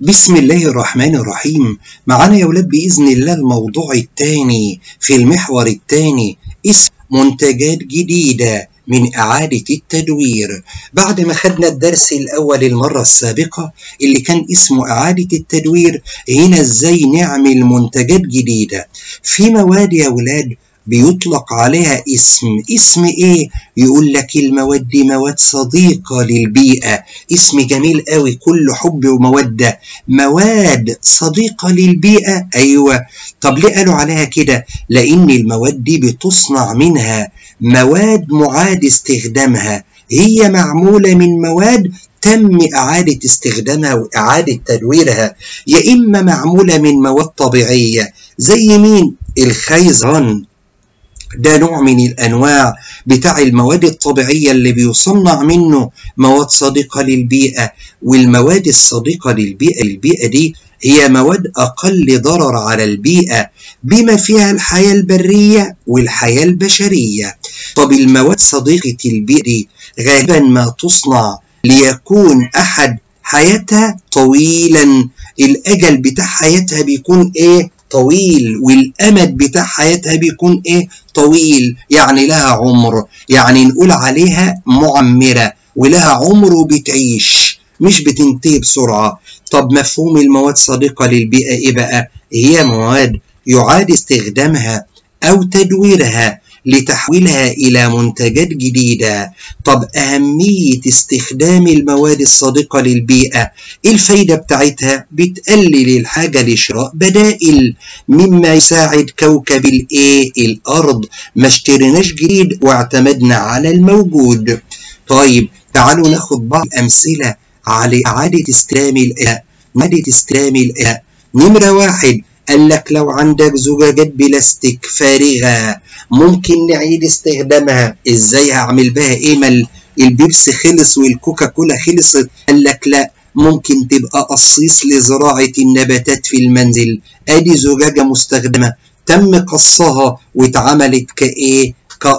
بسم الله الرحمن الرحيم معانا يا ولاد بإذن الله الموضوع الثاني في المحور الثاني اسم منتجات جديدة من إعادة التدوير بعد ما خدنا الدرس الأول المرة السابقة اللي كان اسمه إعادة التدوير هنا إزاي نعمل منتجات جديدة في مواد يا ولاد بيطلق عليها اسم اسم ايه يقول لك المواد دي مواد صديقة للبيئة اسم جميل قوي كله حب ومودة مواد صديقة للبيئة ايوه طب ليه قالوا عليها كده لان المواد دي بتصنع منها مواد معاد استخدامها هي معمولة من مواد تم إعادة استخدامها وإعادة تدويرها يا إما معمولة من مواد طبيعية زي مين الخيزران ده نوع من الانواع بتاع المواد الطبيعيه اللي بيصنع منه مواد صديقه للبيئه والمواد الصديقه للبيئه البيئه دي هي مواد اقل ضرر على البيئه بما فيها الحياه البريه والحياه البشريه طب المواد صديقه البيئه دي غالبا ما تصنع ليكون احد حياتها طويلا الاجل بتاع حياتها بيكون ايه طويل والامد بتاع حياتها بيكون ايه طويل يعني لها عمر يعني نقول عليها معمره ولها عمر وبتعيش مش بتنتهي بسرعه طب مفهوم المواد صديقه للبيئه ايه بقى هي مواد يعاد استخدامها او تدويرها لتحويلها إلى منتجات جديدة طب أهمية استخدام المواد الصديقة للبيئة إيه الفايدة بتاعتها بتقلل الحاجة لشراء بدائل مما يساعد كوكب الإيه الأرض ما اشتريناش جديد واعتمدنا على الموجود طيب تعالوا ناخد بعض الأمثلة على إعادة استخدام الإيه إعادة استخدام الإيه نمرة واحد قال لك لو عندك زجاجات بلاستيك فارغة ممكن نعيد استخدامها ازاي هعمل بها ايه ما البيبسي خلص والكوكا كولا خلصت قال لك لا ممكن تبقى قصيص لزراعة النباتات في المنزل ادي زجاجة مستخدمة تم قصها واتعملت كايه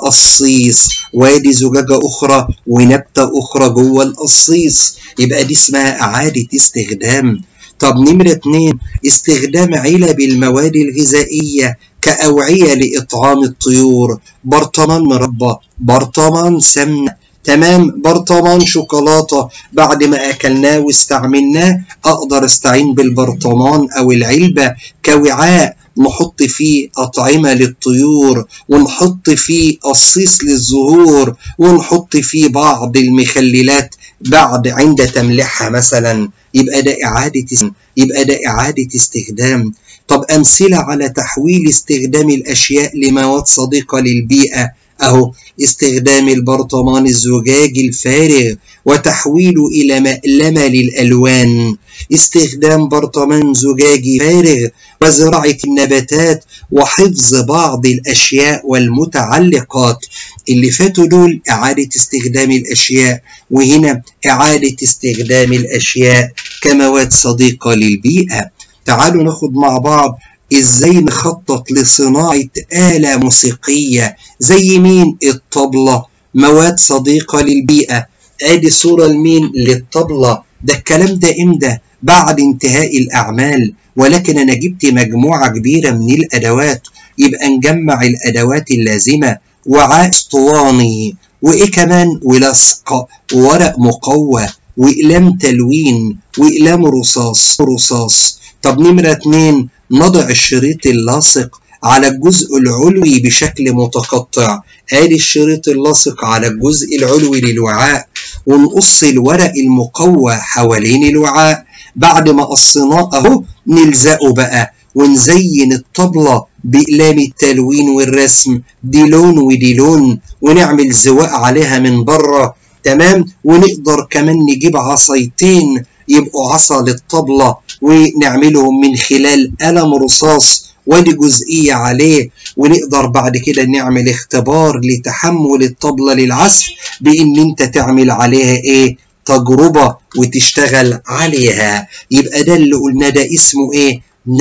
كقصيص وادي زجاجة أخرى ونبتة أخرى جوه القصيص يبقى دي اسمها إعادة استخدام طب نمرة اتنين استخدام علب المواد الغذائية كأوعية لإطعام الطيور برطمان مربى برطمان سمنة تمام برطمان شوكولاتة بعد ما أكلناه واستعملناه أقدر أستعين بالبرطمان أو العلبة كوعاء نحط فيه أطعمة للطيور ونحط فيه قصيص للزهور ونحط فيه بعض المخللات بعد عند تمليحها مثلا يبقى ده إعادة يبقى ده إعادة استخدام طب أمثلة على تحويل استخدام الأشياء لمواد صديقة للبيئة أهو استخدام البرطمان الزجاجي الفارغ وتحويله إلى مألمة للألوان استخدام برطمان زجاجي فارغ وزراعة النباتات وحفظ بعض الأشياء والمتعلقات اللي فاتوا دول إعادة استخدام الأشياء وهنا إعادة استخدام الأشياء كمواد صديقة للبيئة تعالوا ناخد مع بعض ازاي نخطط لصناعة آلة موسيقية زي مين الطبلة مواد صديقة للبيئة ادي صورة لمين للطبلة ده الكلام ده امتى بعد انتهاء الأعمال ولكن أنا جبت مجموعة كبيرة من الأدوات يبقى نجمع الأدوات اللازمة وعاء اسطواني وإيه كمان ولصق وورق مقوى وإقلام تلوين وإقلام رصاص رصاص طب نمرة اتنين نضع الشريط اللاصق على الجزء العلوي بشكل متقطع آدي الشريط اللاصق على الجزء العلوي للوعاء ونقص الورق المقوى حوالين الوعاء بعد ما قصيناه اهو نلزقه بقى ونزين الطبلة بإقلام التلوين والرسم دي لون ودي لون ونعمل زواق عليها من بره تمام ونقدر كمان نجيب عصايتين يبقوا عصا للطبلة ونعملهم من خلال قلم رصاص ودي جزئية عليه ونقدر بعد كده نعمل اختبار لتحمل الطبلة للعزف بإن أنت تعمل عليها إيه تجربة وتشتغل عليها يبقى ده اللي قلنا ده اسمه إيه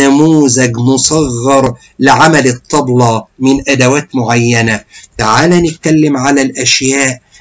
نموذج مصغر لعمل الطبلة من أدوات معينة تعال نتكلم على الأشياء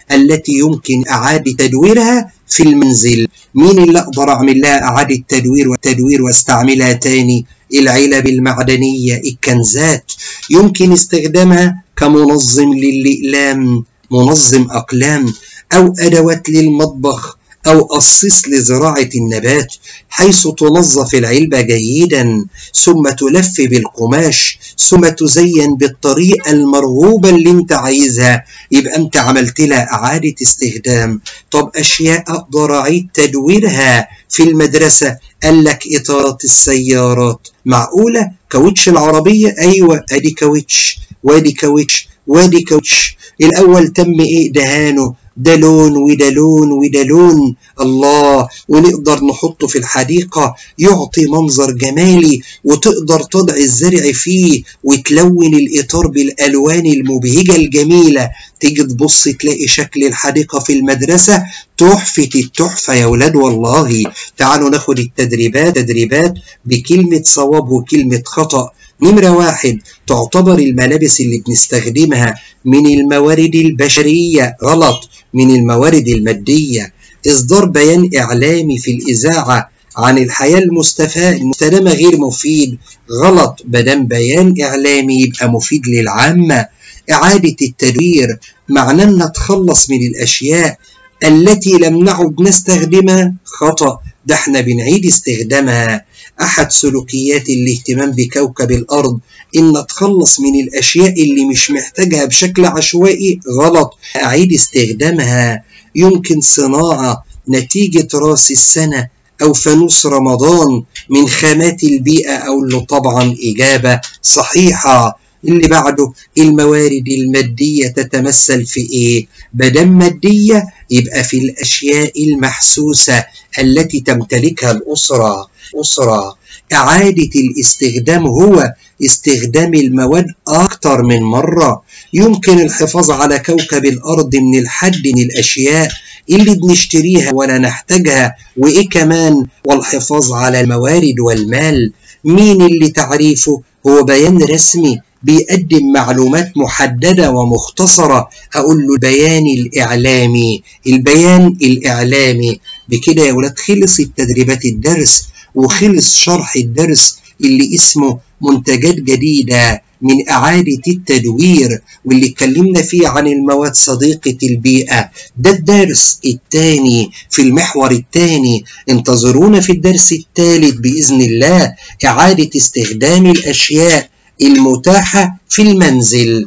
التي يمكن إعادة تدويرها في المنزل مين اللي أقدر أعمل لها إعادة تدوير والتدوير واستعملها تاني العلب المعدنية الكنزات يمكن استخدامها كمنظم للإقلام منظم أقلام أو أدوات للمطبخ أو قصيص لزراعة النبات حيث تنظف العلبة جيدا ثم تلف بالقماش ثم تزين بالطريقة المرغوبة اللي انت عايزها يبقى انت عملت لها إعادة استخدام طب أشياء أقدر أعيد تدويرها في المدرسة قال لك إطارات السيارات معقولة كاوتش العربية أيوة أدي كاوتش وادي كاوتش وادي كاوتش الأول تم إيه دهانه ده لون وده لون وده لون الله ونقدر نحطه في الحديقة يعطي منظر جمالي وتقدر تضع الزرع فيه وتلون الإطار بالألوان المبهجة الجميلة تيجي تبص تلاقي شكل الحديقة في المدرسة تحفة التحفة يا ولاد والله تعالوا ناخد التدريبات تدريبات بكلمة صواب وكلمة خطأ نمرة واحد تعتبر الملابس اللي بنستخدمها من الموارد البشرية غلط من الموارد المادية إصدار بيان إعلامي في الإذاعة عن الحياة المستدامة غير مفيد غلط بدم بيان إعلامي يبقى مفيد للعامة إعادة التدوير معناه أن نتخلص من الأشياء التي لم نعد نستخدمها خطأ ده احنا بنعيد استخدامها أحد سلوكيات الاهتمام بكوكب الأرض إن نتخلص من الأشياء اللي مش محتاجها بشكل عشوائي غلط أعيد استخدامها يمكن صناعة نتيجة راس السنة أو فانوس رمضان من خامات البيئة أو له طبعا إجابة صحيحة اللي بعده الموارد المادية تتمثل في إيه؟ بدم مادية يبقى في الأشياء المحسوسة التي تمتلكها الأسرة أسرة إعادة الاستخدام هو استخدام المواد أكثر من مرة يمكن الحفاظ على كوكب الأرض من الحد من الأشياء اللي بنشتريها ولا نحتاجها وإيه كمان والحفاظ على الموارد والمال مين اللي تعريفه هو بيان رسمي بيقدم معلومات محددة ومختصرة أقول له البيان الإعلامي البيان الإعلامي بكده يا ولاد خلص التدريبات الدرس وخلص شرح الدرس اللي اسمه منتجات جديدة من إعادة التدوير واللي اتكلمنا فيه عن المواد صديقة البيئة ده الدرس الثاني في المحور الثاني انتظرونا في الدرس الثالث بإذن الله إعادة استخدام الأشياء المتاحة في المنزل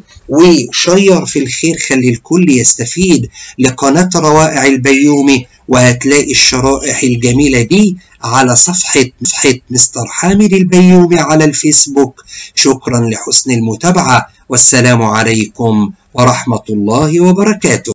وشير في الخير خلي الكل يستفيد لقناة روائع البيومي وهتلاقي الشرائح الجميلة دي على صفحة صفحة مستر حامد البيومي على الفيسبوك شكرا لحسن المتابعة والسلام عليكم ورحمة الله وبركاته